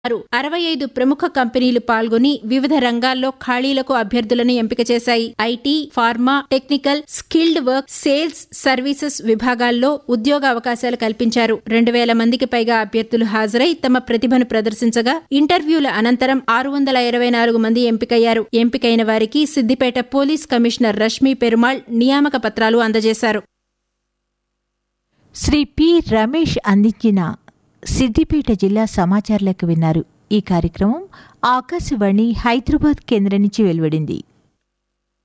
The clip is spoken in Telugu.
అరవై ఐదు ప్రముఖ కంపెనీలు పాల్గొని వివిధ రంగాల్లో ఖాళీలకు అభ్యర్థులను ఎంపిక చేశాయి IT pharma technical skilled work sales services విభాగాల్లో ఉద్యోగ అవకాశాలు కల్పించారు రెండు వేల మందికి పైగా అభ్యర్థులు హాజరై తమ ప్రతిభను ప్రదర్శించగా ఇంటర్వ్యూల అనంతరం ఆరు వందల ఇరవై నాలుగు మంది ఎంపికయ్యారు ఎంపికైన వారికి సిద్దిపేట పోలీస్ కమిషనర్ రష్మీ పెరుమాళ్ నియామక పత్రాలు అందజేశారు శ్రీ పి రమేష్ అందించిన సిద్దిపేట జిల్లా సమాచారాలకు విన్నారు ఈ కార్యక్రమం ఆకాశవాణి హైదరాబాద్ కేంద్రం నుంచి వెలువడింది